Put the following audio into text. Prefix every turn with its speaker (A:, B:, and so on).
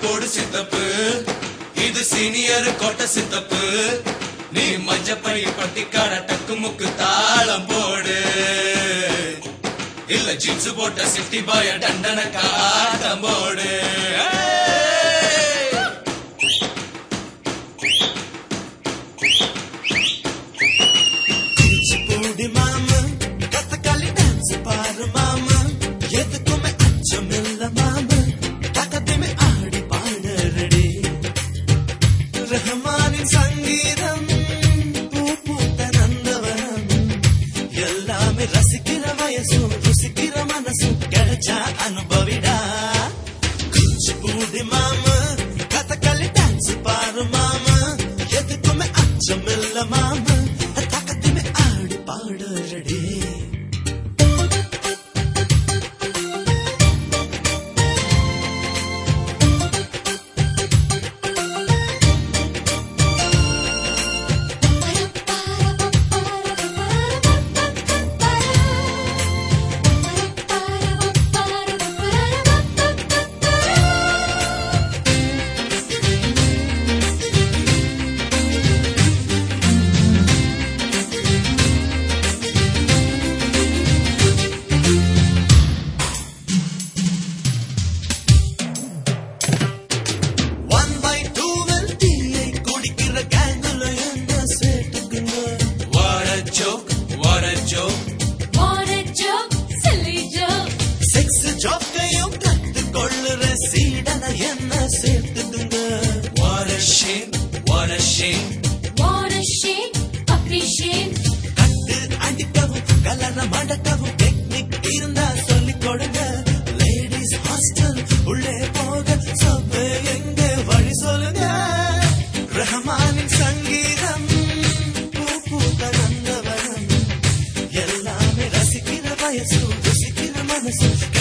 A: போடு சித்தப்பு இது சீனியர் கோட்டை சித்தப்பு நீ மஞ்சப்பை பட்டிக்கார டக்கு முக்கு தாளம் போடு இல்ல ஜீன்ஸ் போட்ட சிட்டி பாய டண்டன காட்டம் போடு ஏய்!
B: கூச்சிப்பூடி மாமா கதகளி டான்ஸ் பாரு மாமா எதுக்குமே அச்சமில்ல மாமா தகதிமே ஆடி பாடறடி ரஹ்மானின் சங்கீதம் பூ பூத்த நந்தவனம் எல்லாமே ரசிக்கிற வயசும் ருசிக்கிற மனசும் கிடைச்சா அனுபவிடா கூச்சிப்பூடி மாமா கதகளி டான்ஸ் பாரு மாமா எதுக்குமே அச்சமில்ல மாமா தகதிமே ஆடி பாடறடி ஒன் பை டூவில் டீயை குடிக்கிற கேங்குல என்ன சேர்த்துக்குங்க
A: What a joke, what a joke.
C: What a joke, silly joke.
B: Sex ஜோக்கையும் கத்து கொள்ளுற சீடன என்ன சேர்த்துக்குங்க
A: What a shame, what a shame.
C: What a shame, puppy shame.
B: கட்டு அடிக்கவும் கலர மடக்கவும் டெக்னிக் இருந்தா சொல்லிக் கொடுங்க லேடிஸ் ஹாஸ்டல் உள்ளே போக சபை எங்க வழி சொல்லுங்க ரஹ்மானின் சங்கீதம் பூ பூத்த நந்தவனம் எல்லாமே ரசிக்கிற வயசு ருசிக்கிற மனசு